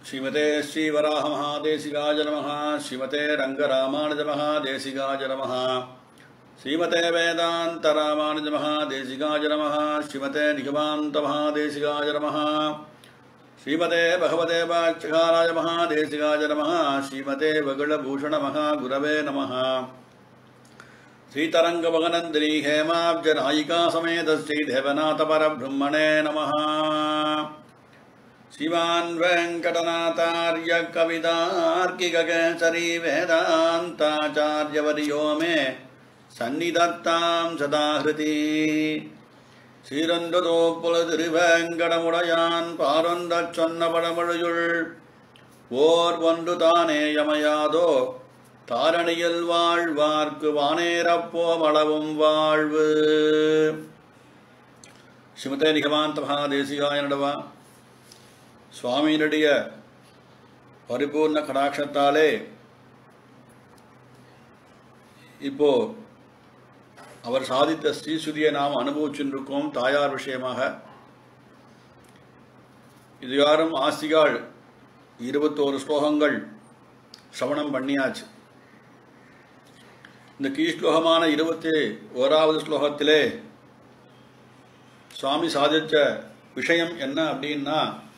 श्रीमते श्रीवराहमहादेशिकाय नमः श्रीमते रङ्गरामानुजमहादेशिकाय नमः श्रीमते वेदान्तरामानुजमहादेशिकाय नमः श्रीमते निगमान्तमहादेशिकाय नमः श्रीमते भगवते वाक्यकाराय महादेशिकाय नमः श्रीमते वगुलभूषणमहागुरवे नमः श्रीतरङ्गमगनन्दिनी हेमाब्जनायिका समेत श्रीदेवनाथपरब्रह्मणे नमः श्रीमान् वेङ्कटनाथार्य कवितार्किककेसरी वेदान्ताचार्यवर्यो मे सन्निधत्तां सदाहृति சீரந்ததோப்புல திருவேங்கடமுடையான் பாரொந்தச் சொன்ன படமொழியுள் ஓர் ஒன்று தானே யமையாதோ தாரணியில் வாழ்வார்க்கு வானேரப்போம் அளவும் வாழ்வு ஸ்ரீமதே நிகமாந்த மகாதேசிகாய நடவா சுவாமியினுடைய பரிபூர்ண கடாட்சத்தாலே இப்போ அவர் சாதித்த ஸ்ரீசுதியை நாம் அனுபவிச்சுருக்கோம் தாயார் விஷயமாக இது யாரும் ஆசிகாள் இருபத்தோரு ஸ்லோகங்கள் சிரவணம் பண்ணியாச்சு இந்த கீழ்ஸ்லோகமான இருபத்தி ஓராவது ஸ்லோகத்திலே சுவாமி சாதித்த விஷயம் என்ன அப்படின்னா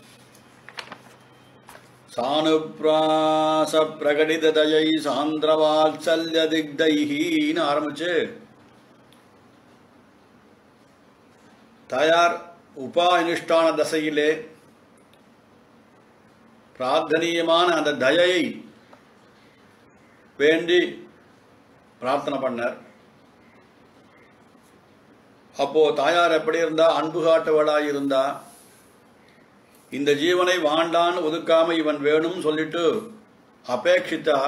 சானுப்ராச பிரகடித தயை சாந்திரவாத்சல்ய திக்தைஹின்னு ஆரம்பிச்சு தாயார் உபானிஷ்டான தசையிலே பிரார்த்தனீயமான அந்த தயையை வேண்டி பிரார்த்தனை பண்ணார் அப்போ தாயார் எப்படி இருந்தா அன்பு காட்டவளாய் இருந்தா இந்த ஜீவனை வாண்டான்னு ஒதுக்காம இவன் வேணும் சொல்லிட்டு அபேட்சித்தா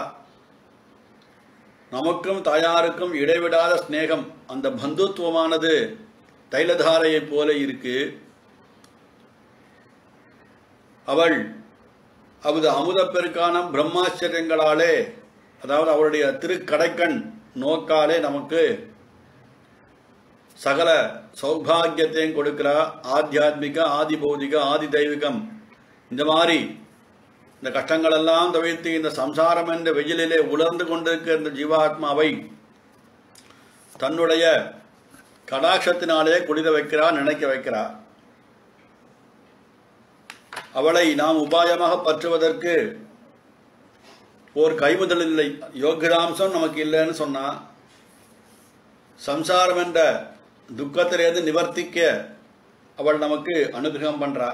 நமக்கும் தாயாருக்கும் இடைவிடாத ஸ்நேகம் அந்த பந்துத்துவமானது தைலதாரையைப் போல இருக்கு அவள் அவது அமுத பெருக்கான பிரம்மாச்சரியங்களாலே அதாவது அவளுடைய திருக்கடைக்கண் நோக்காலே நமக்கு சகல சௌபாகியத்தையும் கொடுக்கிறா ஆத்தியாத்மிக ஆதி பௌதிக ஆதி தெய்வீகம் இந்த மாதிரி இந்த கஷ்டங்களெல்லாம் தவிர்த்து இந்த சம்சாரம் என்ற வெயிலிலே உலர்ந்து கொண்டிருக்கிற இந்த ஜீவாத்மாவை தன்னுடைய கடாட்சத்தினாலே குளிர வைக்கிறா நினைக்க வைக்கிறா அவளை நாம் உபாயமாக பற்றுவதற்கு ஓர் கைமுதல் இல்லை யோகிதாம்சம் நமக்கு இல்லைன்னு சொன்னா சம்சாரம் என்ற துக்கத்திலிருந்து நிவர்த்திக்க அவள் நமக்கு அனுகிரகம் பண்றா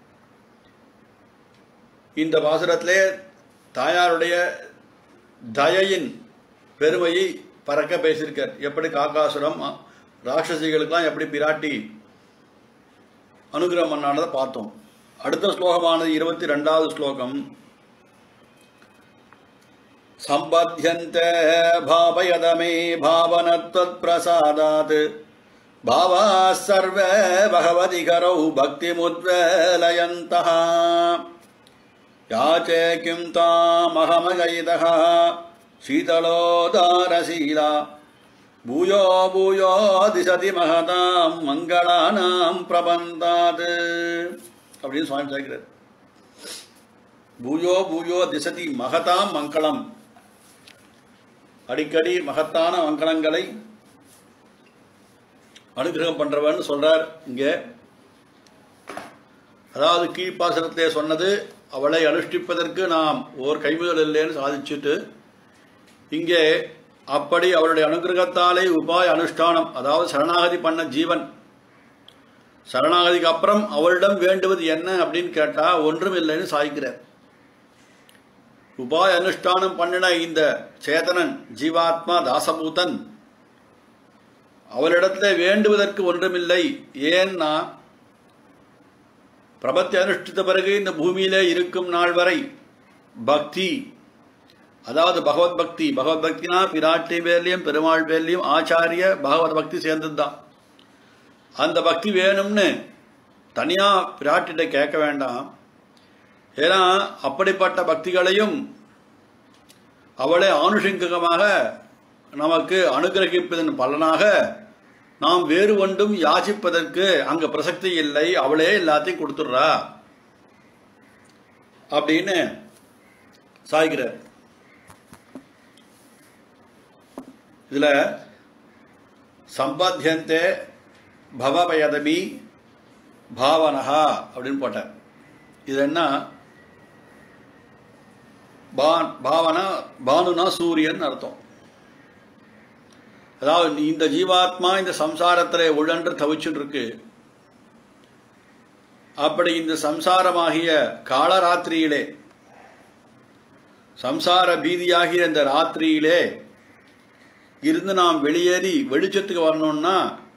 இந்த பாசுரத்திலே தாயாருடைய தயையின் பெருமையை பறக்க பேசியிருக்கார் எப்படி காக்காசுரம் ராட்சசிகளுக்கெல்லாம் எப்படி பிராட்டி அனுகிரகம் பண்ணானதை பார்த்தோம் அடுத்த ஸ்லோகமானது இருபத்தி ரெண்டாவது ஸ்லோகம் சம்பத்தியந்த பாவயத மே பாவனத்வத் பிரசாதாத் பாவா சர்வ பகவதி கரௌ பக்திமுத்வேலயந்தः யாச்சே கிம் தாமகமகயிதः சீதளோதாரசீலா பூயோ பூயோ திசதி மகதாம் மங்களானாம் பிரபந்தாத் அப்படின்னு சுவாமி சேர்க்கிறார் பூயோ பூயோ திசதி மகதாம் மங்களம் அடிக்கடி மகத்தான மங்களங்களை அனுகிரகம் பண்றவன் சொல்றார் இங்க அதாவது கீழ்ப்பாசனத்திலே சொன்னது அவளை அனுஷ்டிப்பதற்கு நாம் ஓர் கைமுதல் இல்லைன்னு சாதிச்சுட்டு இங்கே அப்படி அவளுடைய அனுகிரகத்தாலே உபாய அனுஷ்டானம் அதாவது சரணாகதி பண்ண ஜீவன் சரணாகதிக்கு அப்புறம் அவளிடம் வேண்டுவது என்ன அப்படின்னு கேட்டா ஒன்றும் இல்லைன்னு சாய்க்கிறார் உபாய அனுஷ்டானம் பண்ணின இந்த சேதனன் ஜீவாத்மா தாசபூதன் அவளிடத்துல வேண்டுவதற்கு ஒன்றுமில்லை ஏன்னா பிரபத்தி அனுஷ்டித்த பிறகு இந்த பூமியிலே இருக்கும் நாள் வரை பக்தி அதாவது பகவத் பக்தி பகவத் பக்தினா பிராட்டி பேர்லையும் பெருமாள் பேர்லையும் ஆச்சாரிய பகவத் பக்தி சேர்ந்ததுதான் அந்த பக்தி வேணும்னு தனியா பிராட்டிட்ட கேட்க வேண்டாம் ஏன்னா அப்படிப்பட்ட பக்திகளையும் அவளை ஆனுஷங்கிகமாக நமக்கு அனுகிரகிப்பதன் பலனாக நாம் வேறு ஒன்றும் யாசிப்பதற்கு அங்க பிரசக்தி இல்லை அவளே எல்லாத்தையும் கொடுத்துடுறா அப்படின்னு சாய்கிறார் இதில் சம்பாத்தியந்தே பவபயதமி பாவனஹா அப்படின்னு போட்டார் இது என்ன பான் பாவனா பானுனா சூரியன் அர்த்தம் அதாவது இந்த ஜீவாத்மா இந்த சம்சாரத்தில் உழன்று தவிச்சுட்டு இருக்கு அப்படி இந்த சம்சாரமாகிய காலராத்திரியிலே சம்சார பீதியாகிய இந்த ராத்திரியிலே இருந்து நாம் வெளியேறி வெளிச்சத்துக்கு வரணும்னா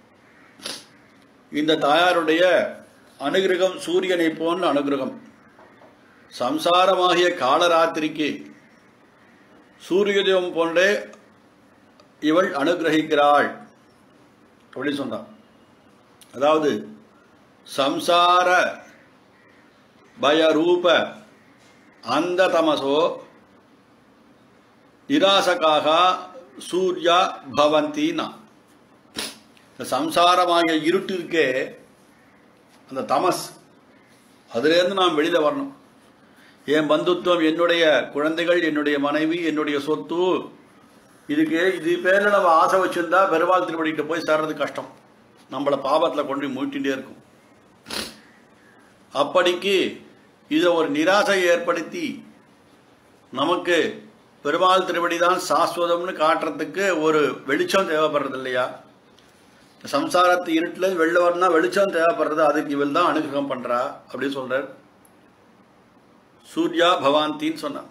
இந்த தாயாருடைய அனுகிரகம் சூரியனை போன்ற அனுகிரகம் சம்சாரமாகிய காலராத்திரிக்கு சூரியோதயம் போன்றே இவள் அனுகிரகிக்கிறாள் அப்படின்னு சொன்னான் அதாவது சம்சார பயரூப அந்த தமசோ நிராசகாக சூர்யா பவந்தினா இந்த சம்சாரமாகிய இருட்டு இருக்கே அந்த தமஸ் அதுலேருந்து நாம் வெளியில் வரணும் என் பந்துத்துவம் என்னுடைய குழந்தைகள் என்னுடைய மனைவி என்னுடைய சொத்து இதுக்கு இது பேரில் நம்ம ஆசை வச்சிருந்தா பெருமாள் திருவடிக்கிட்ட போய் சேர்றது கஷ்டம் நம்மளை பாபத்தில் கொண்டு போய் மூட்டிகிட்டே இருக்கும் அப்படிக்கு இதை ஒரு நிராசை ஏற்படுத்தி நமக்கு பெருமாள் திருவடி தான் சாஸ்வதம்னு காட்டுறதுக்கு ஒரு வெளிச்சம் தேவைப்படுறது இல்லையா சம்சாரத்து இருட்டில் வெளில வரணும்னா வெளிச்சம் தேவைப்படுறது அதுக்கு இவள் தான் அனுகிரகம் பண்ணுறா அப்படின்னு சொல்கிறார் சூர்யா பவாந்தின்னு சொன்னான்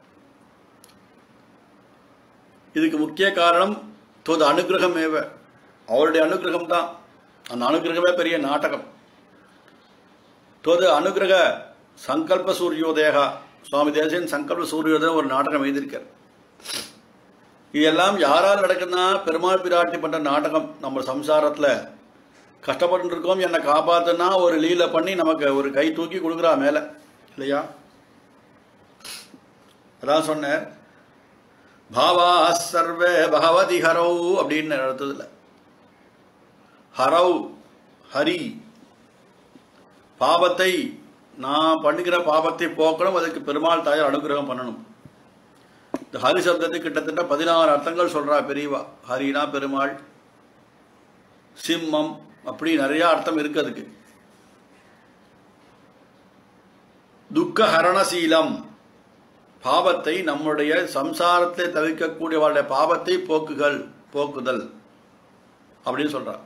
இதுக்கு முக்கிய காரணம் தோது அனுகிரகம் ஏவ அவருடைய அனுகிரகம் தான் அந்த அனுகிரகமே பெரிய நாடகம் தோது அனுகிரக சங்கல்ப சூரியோதயா சுவாமி தேசியன் சங்கல்ப சூரியோதயம் ஒரு நாடகம் எழுதியிருக்கார் இதெல்லாம் யாரால் நடக்குதுன்னா பெருமாள் பிராட்டி பண்ற நாடகம் நம்ம சம்சாரத்தில் கஷ்டப்பட்டு இருக்கோம் என்னை காப்பாத்துனா ஒரு லீல பண்ணி நமக்கு ஒரு கை தூக்கி கொடுக்குறா மேலே இல்லையா அதான் சொன்னேன் பாவா சர்வே பகவதி ஹரௌ அப்படின்னு நடத்ததில்ல ஹரௌ ஹரி பாபத்தை நான் பண்ணுகிற பாபத்தை போக்கணும் அதுக்கு பெருமாள் தாயார் அனுகிரகம் பண்ணணும் இந்த ஹரி சப்தத்துக்கு கிட்டத்தட்ட பதினாறு அர்த்தங்கள் சொல்றா பெரியவா ஹரினா பெருமாள் சிம்மம் அப்படி நிறைய அர்த்தம் இருக்கு அதுக்கு துக்க ஹரணசீலம் பாவத்தை நம்முடைய சம்சாரத்தை தவிர்க்கக்கூடியவருடைய பாவத்தை போக்குகள் போக்குதல் அப்படின்னு சொல்றார்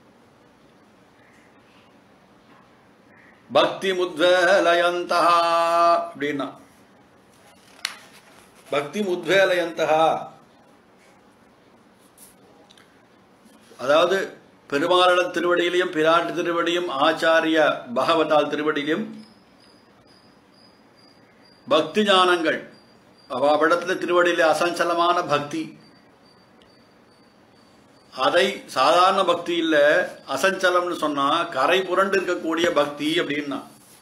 பக்தி முத்வேலயந்தா அப்படின்னா பக்தி முத்வேலயந்தா அதாவது பெருமாளன் திருவடியிலையும் பிராட்டு திருவடியும் ஆச்சாரிய பகவதால் திருவடியிலும் பக்தி ஞானங்கள் அவாவிடத்துல திருவடியிலே அசஞ்சலமான பக்தி அதை சாதாரண பக்தி இல்ல அசஞ்சலம்னு சொன்னா கரை புரண்டு இருக்கக்கூடிய பக்தி அப்படின்னா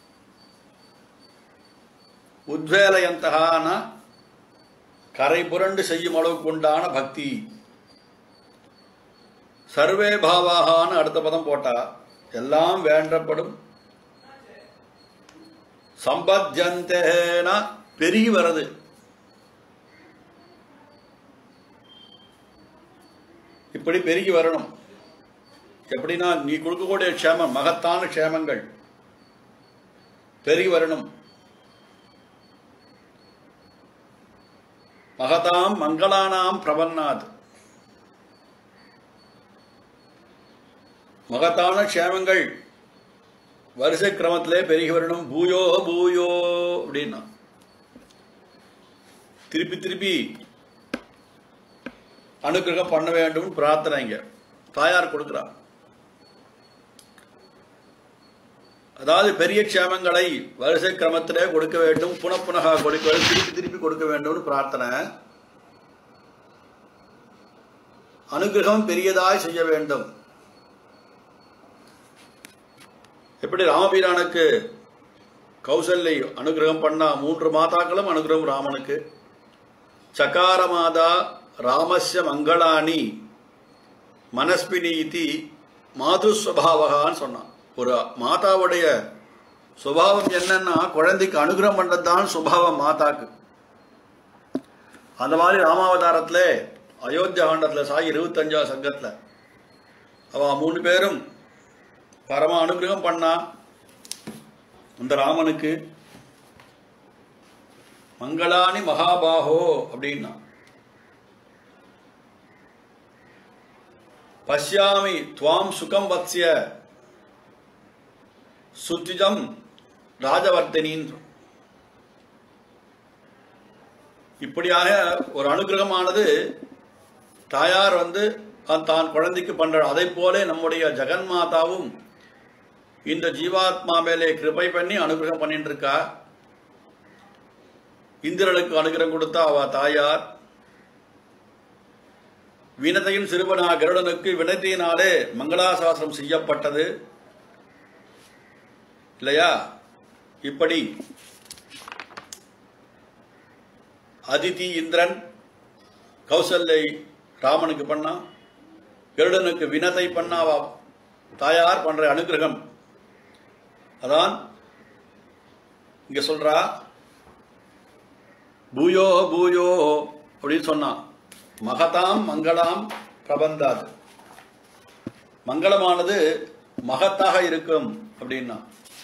உத்வேலயந்தகான கரை புரண்டு செய்யும் அளவுக்கு உண்டான பக்தி சர்வே பாவாகான்னு அடுத்த பதம் போட்டா எல்லாம் வேண்டப்படும் சம்பத்தியந்தேனா பெருகி வருது இப்படி பெருகி வரணும் எப்படின்னா நீ கொடுக்கக்கூடிய க்ஷேமம் மகத்தான க்ஷேமங்கள் பெருகி வரணும் மகதாம் மங்களானாம் பிரபன்னாத் மகத்தான க்ஷேமங்கள் வரிசை கிரமத்திலே பெருகி வரணும் பூயோ பூயோ அப்படின்னா திருப்பி திருப்பி அனுகிரகம் பண்ண வேண்டும் பிரார்த்தனை இங்க தாயார் கொடுக்கிறா அதாவது பெரிய க்ஷேமங்களை வரிசை கிரமத்திலே கொடுக்க வேண்டும் புனப்புனகா கொடுக்க வேண்டும் திருப்பி திருப்பி கொடுக்க வேண்டும்னு பிரார்த்தனை அனுகிரகம் பெரியதாய் செய்ய வேண்டும் எப்படி ராமபீரானுக்கு கௌசல்யை அனுகிரகம் பண்ணா மூன்று மாதாக்களும் அனுகிரகம் ராமனுக்கு சகார மாதா ராமஸ்ய மங்களானி மனஸ்பினி இதி மாதுஸ்வபாவகான்னு சொன்னான் ஒரு மாதாவுடைய சுபாவம் என்னன்னா குழந்தைக்கு அனுகிரகம் பண்றது தான் சுபாவம் மாதாக்கு அந்த மாதிரி ராமாவதாரத்துல அயோத்தியா காண்டத்துல சாய் இருபத்தஞ்சாவது சங்கத்துல அவ மூணு பேரும் பரம அனுகிரகம் பண்ணா அந்த ராமனுக்கு மங்களானி மகாபாஹோ அப்படின்னா பஷ்யாமி துவாம் சுகம் வத்ஸ்ய சுத்திஜம் ராஜவர்த்தனின்னு இப்படியாக ஒரு அனுகிரகமானது தாயார் வந்து தான் தான் குழந்தைக்கு பண்ற அதை போல நம்முடைய ஜெகன்மாதாவும் இந்த ஜீவாத்மா மேலே கிருபை பண்ணி அனுகிரகம் பண்ணிட்டு இருக்கா இந்திரனுக்கு அனுகிரகம் கொடுத்தா அவ தாயார் வினதையின் சிறுவனா கருடனுக்கு வினதியினாலே மங்களாசாசனம் செய்யப்பட்டது இல்லையா இப்படி அதிதி இந்திரன் கௌசல்யை ராமனுக்கு பண்ணா கருடனுக்கு வினதை பண்ணாவா தாயார் பண்ற அனுகிரகம் அதான் இங்க சொல்றா பூயோ பூயோ அப்படின்னு சொன்னான் மகதாம் மங்களாம் பிரபந்தாது மங்களமானது மகத்தாக இருக்கும் அப்படின்னா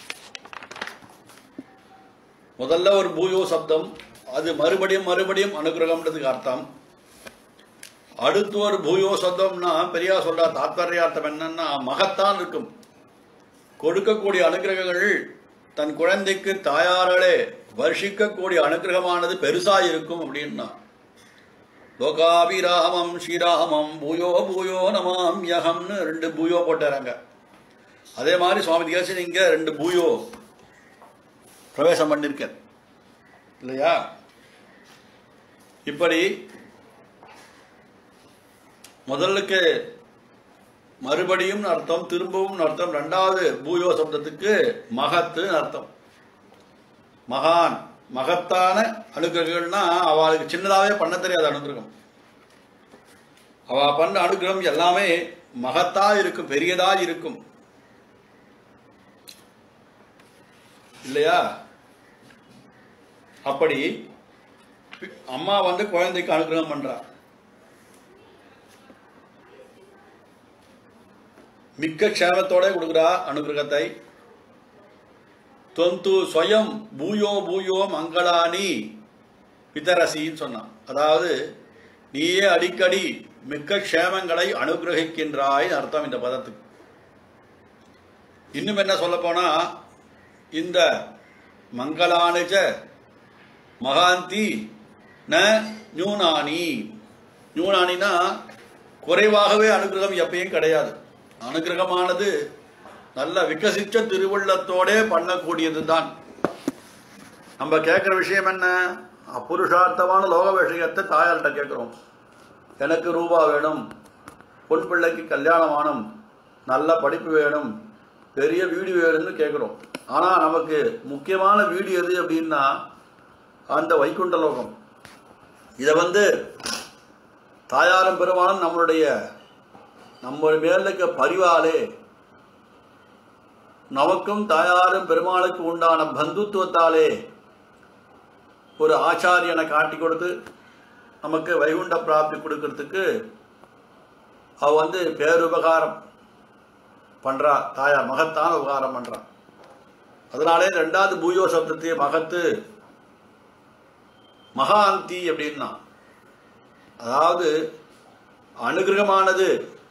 முதல்ல ஒரு பூயோ சப்தம் அது மறுபடியும் மறுபடியும் அனுகிரகம்ன்றதுக்கு அர்த்தம் அடுத்து ஒரு பூயோ சப்தம்னா பெரியா சொல்ற தாத்பரியார்த்தம் என்னன்னா மகத்தான் இருக்கும் கொடுக்கக்கூடிய அனுகிரகங்கள் தன் குழந்தைக்கு தாயாராலே வருஷிக்கக்கூடிய அனுகிரகமானது பெருசா இருக்கும் அப்படின்னா லோகாபிராமம் ஸ்ரீராமம் பூயோ பூயோ நமாம் யகம்னு ரெண்டு பூயோ போட்டாராங்க அதே மாதிரி சுவாமி தேசன் இங்க ரெண்டு பூயோ பிரவேசம் பண்ணிருக்க இல்லையா இப்படி முதலுக்கு மறுபடியும் அர்த்தம் திரும்பவும் அர்த்தம் ரெண்டாவது பூயோ சப்தத்துக்கு மகத்து அர்த்தம் மகான் மகத்தான அனுகிரகங்கள்னா அவளுக்கு சின்னதாவே பண்ண தெரியாத அனுகிரகம் அவ பண்ண அனுகிரகம் எல்லாமே மகத்தா இருக்கும் பெரியதா இருக்கும் இல்லையா அப்படி அம்மா வந்து குழந்தைக்கு அனுகிரகம் பண்றா மிக்க க்ஷேமத்தோட கொடுக்குறா அனுகிரகத்தை தொந்து ஸ்வயம் பூயோ பூயோ மங்களானி பிதரசின்னு சொன்னான் அதாவது நீயே அடிக்கடி மிக்க க்ஷேமங்களை அனுகிரகிக்கின்றாய் அர்த்தம் இந்த பதத்துக்கு இன்னும் என்ன சொல்ல போனா இந்த மங்களானிச்ச மகாந்தி ந நியூனானி நியூனானினா குறைவாகவே அனுகிரகம் எப்பயும் கிடையாது அனுகிரகமானது நல்ல விகசிச்ச திருவுள்ளத்தோடே பண்ணக்கூடியது தான் நம்ம கேட்குற விஷயம் என்ன அப்புருஷார்த்தமான லோக விஷயத்தை தாயார்கிட்ட கேட்குறோம் எனக்கு ரூபா வேணும் பொன் பிள்ளைக்கு கல்யாணம் ஆனும் நல்ல படிப்பு வேணும் பெரிய வீடு வேணும்னு கேட்குறோம் ஆனால் நமக்கு முக்கியமான வீடு எது அப்படின்னா அந்த வைகுண்ட லோகம் இதை வந்து தாயாரும் பெருமானும் நம்மளுடைய நம்ம மேல இருக்க பரிவாலே நமக்கும் தாயாரும் பெருமாளுக்கு உண்டான பந்துத்துவத்தாலே ஒரு ஆச்சாரியனை காட்டி கொடுத்து நமக்கு வைகுண்ட பிராப்தி கொடுக்கறதுக்கு அவ வந்து பேருபகாரம் பண்றா தாயார் மகத்தான உபகாரம் பண்றா அதனாலே ரெண்டாவது பூயோ சப்தத்தையே மகத்து மகாந்தி அப்படின்னா அதாவது அனுகிரகமானது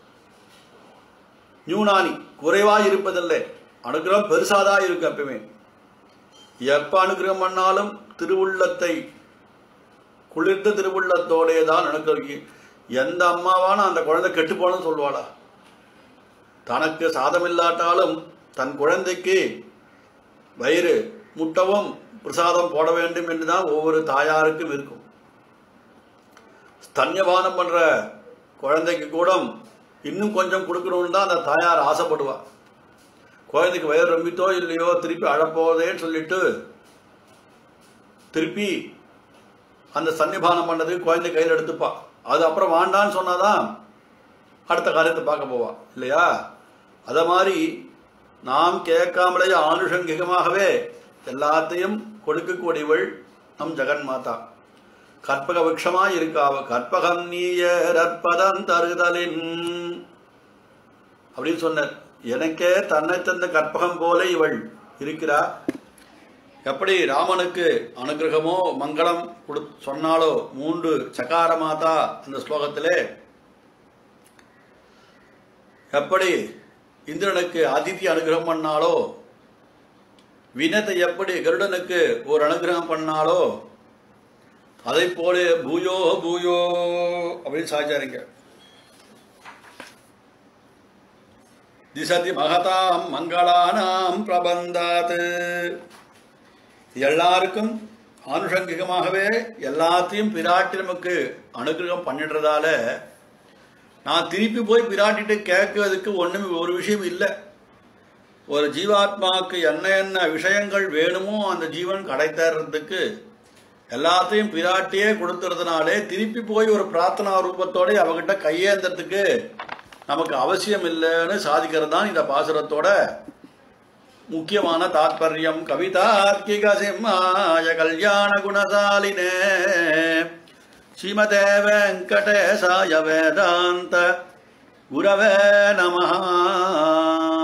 நியூனானி குறைவாய் இருப்பதில்லை அனுகிரகம் பெருசாதா இருக்கு எப்பவுமே எப்ப அனுகிரகம் பண்ணாலும் திருவுள்ளத்தை குளிர்ந்த திருவுள்ளத்தோடே தான் அனுகிரகி எந்த அம்மாவான அந்த குழந்தை கெட்டு போனன்னு சொல்லுவாளா தனக்கு சாதம் இல்லாட்டாலும் தன் குழந்தைக்கு வயிறு முட்டவும் பிரசாதம் போட வேண்டும் என்றுதான் ஒவ்வொரு தாயாருக்கும் இருக்கும் ஸ்தன்யபானம் பண்ற குழந்தைக்கு கூட இன்னும் கொஞ்சம் கொடுக்கணும்னு தான் அந்த தாயார் ஆசைப்படுவா குழந்தைக்கு வயிறு ரொம்பித்தோ இல்லையோ திருப்பி அழப்போதேன்னு சொல்லிட்டு திருப்பி அந்த சன்னிபானம் பண்ணது குழந்தை கையில் எடுத்துப்பா அது அப்புறம் வாண்டான்னு சொன்னாதான் அடுத்த காரியத்தை பார்க்க போவா இல்லையா அத மாதிரி நாம் கேட்காமலேயே ஆனுஷங்கிகமாகவே எல்லாத்தையும் கொடுக்கக்கூடியவள் நம் ஜெகன் மாதா கற்பக விருட்சமாய் இருக்காவ கற்பகம் நீய ரற்பதம் தருதலின் அப்படின்னு சொன்னார் எனக்கே தன்னை தந்த கற்பகம் போல இவள் இருக்கிறா எப்படி ராமனுக்கு அனுகிரகமோ மங்களம் கொடு சொன்னாலோ மூன்று சகார மாதா அந்த ஸ்லோகத்திலே எப்படி இந்திரனுக்கு அதித்தி அனுகிரகம் பண்ணாலோ வினத்தை எப்படி கருடனுக்கு ஒரு அனுகிரகம் பண்ணாலோ அதை போல பூயோ பூயோ அப்படின்னு சாச்சாரிங்க திசதி மகதாம் மங்களானாம் பிரபந்தாத் எல்லாருக்கும் ஆனுஷங்கிகமாகவே எல்லாத்தையும் பிராட்டி நமக்கு அனுகிரகம் பண்ணிடுறதால நான் திருப்பி போய் பிராட்டிட்டு கேட்கறதுக்கு ஒண்ணுமே ஒரு விஷயம் இல்லை ஒரு ஜீவாத்மாவுக்கு என்ன என்ன விஷயங்கள் வேணுமோ அந்த ஜீவன் கடை தேர்றதுக்கு எல்லாத்தையும் பிராட்டியே கொடுத்துறதுனாலே திருப்பி போய் ஒரு பிரார்த்தனா ரூபத்தோட அவகிட்ட கையேந்தறதுக்கு நமக்கு அவசியம் இல்லைன்னு சாதிக்கிறது தான் இந்த பாசுரத்தோட முக்கியமான தாத்பரியம் கவிதார்க்கிக சிம்மாய கல்யாண குணசாலினே ஸ்ரீமதே வெங்கடேசாய வேதாந்த குரவே நமஹா